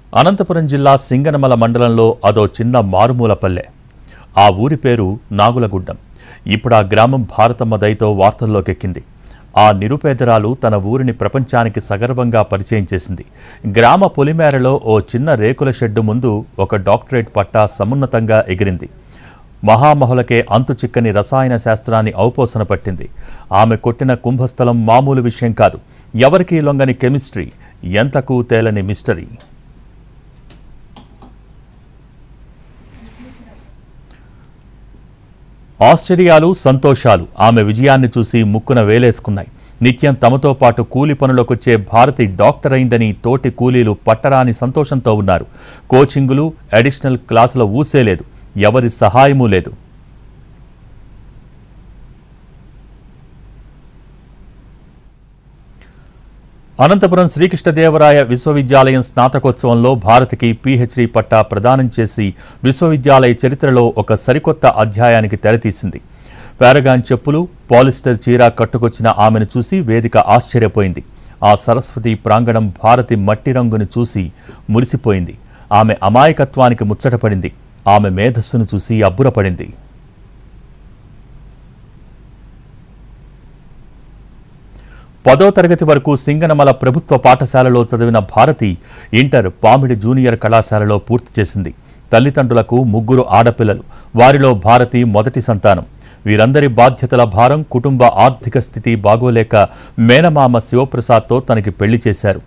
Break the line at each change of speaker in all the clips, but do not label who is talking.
అనంతపురం జిల్లా సింగనమల మండలంలో అదో చిన్న మారుమూల పల్లె ఆ ఊరి పేరు నాగులగుడ్డం ఇప్పుడు ఆ గ్రామం భారతమ్మ దయతో వార్తల్లోకెక్కింది ఆ నిరుపేదరాలు తన ఊరిని ప్రపంచానికి సగర్వంగా పరిచయం చేసింది గ్రామ పొలిమేరలో ఓ చిన్న రేకుల షెడ్డు ముందు ఒక డాక్టరేట్ పట్టా సమున్నతంగా ఎగిరింది మహామహులకే అంతు చిక్కని రసాయన శాస్త్రాన్ని ఔపోసన పట్టింది ఆమె కొట్టిన కుంభస్థలం మామూలు విషయం కాదు ఎవరికీ లొంగని కెమిస్ట్రీ ఎంతకు తేలని మిస్టరీ ఆశ్చర్యాలు సంతోషాలు ఆమె విజయాన్ని చూసి ముక్కున వేలేసుకున్నాయి నిత్యం తమతో పాటు కూలి పనులకొచ్చే భారతి డాక్టర్ అయిందని తోటి కూలీలు పట్టరాని సంతోషంతో ఉన్నారు కోచింగులు అడిషనల్ క్లాసుల ఊసే లేదు ఎవరి సహాయమూ లేదు అనంతపురం శ్రీకృష్ణదేవరాయ విశ్వవిద్యాలయం స్నాతకోత్సవంలో భారతికి పీహెచ్డీ పట్టా ప్రదానం చేసి విశ్వవిద్యాలయ చరిత్రలో ఒక సరికొత్త అధ్యాయానికి తెరతీసింది పారగాన్ చెప్పులు పాలిస్టర్ చీర కట్టుకొచ్చిన ఆమెను చూసి వేదిక ఆశ్చర్యపోయింది ఆ సరస్వతి ప్రాంగణం భారతి మట్టి రంగును చూసి మురిసిపోయింది ఆమె అమాయకత్వానికి ముచ్చటపడింది ఆమె మేధస్సును చూసి అబ్బురపడింది పదో తరగతి వరకు సింగనమల ప్రభుత్వ పాఠశాలలో చదివిన భారతి ఇంటర్ పామిడి జూనియర్ కళాశాలలో పూర్తి చేసింది తల్లిదండ్రులకు ముగ్గురు ఆడపిల్లలు వారిలో భారతి మొదటి సంతానం వీరందరి బాధ్యతల భారం కుటుంబ ఆర్థిక స్థితి బాగోలేక మేనమామ శివప్రసాద్తో తనకి పెళ్లి చేశారు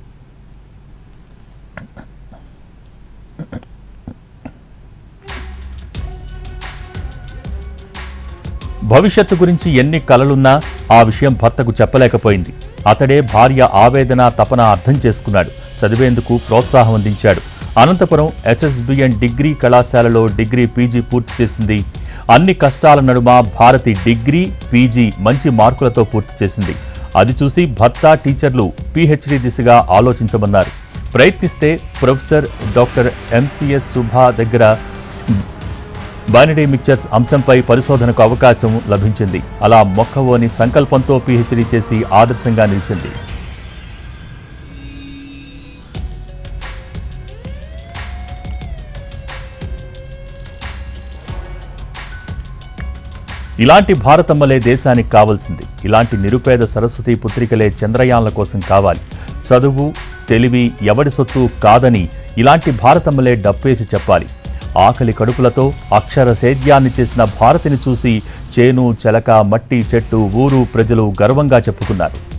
భవిష్యత్తు గురించి ఎన్ని కలలున్నా ఆ విషయం భర్తకు చెప్పలేకపోయింది అతడే భార్య ఆవేదన తపన అర్థం చేసుకున్నాడు చదివేందుకు ప్రోత్సాహం అందించాడు అనంతపురం ఎస్ఎస్బిఎన్ డిగ్రీ కళాశాలలో డిగ్రీ పీజీ పూర్తి చేసింది అన్ని కష్టాల నడుమ భారతి డిగ్రీ పీజీ మంచి మార్కులతో పూర్తి చేసింది అది చూసి భర్త టీచర్లు పీహెచ్డీ దిశగా ఆలోచించమన్నారు ప్రయత్నిస్తే ప్రొఫెసర్ డాక్టర్ ఎంసీఎస్ సుభా దగ్గర బైనరీ మిక్చర్స్ అంశంపై పరిశోధనకు అవకాశం లభించింది అలా మొక్కవోని సంకల్పంతో పీహెచ్డీ చేసి ఆదర్శంగా నిలిచింది ఇలాంటి భారతమ్మలే దేశానికి కావాల్సింది ఇలాంటి నిరుపేద సరస్వతి పుత్రికలే చంద్రయాన్ల కోసం కావాలి చదువు తెలివి ఎవడి సొత్తు కాదని ఇలాంటి భారతమ్మలే డప్పేసి చెప్పాలి ఆకలి కడుపులతో అక్షర సేద్యాన్ని చేసిన భారతిని చూసి చేను చెలక మట్టి చెట్టు ఊరు ప్రజలు గర్వంగా చెప్పుకున్నారు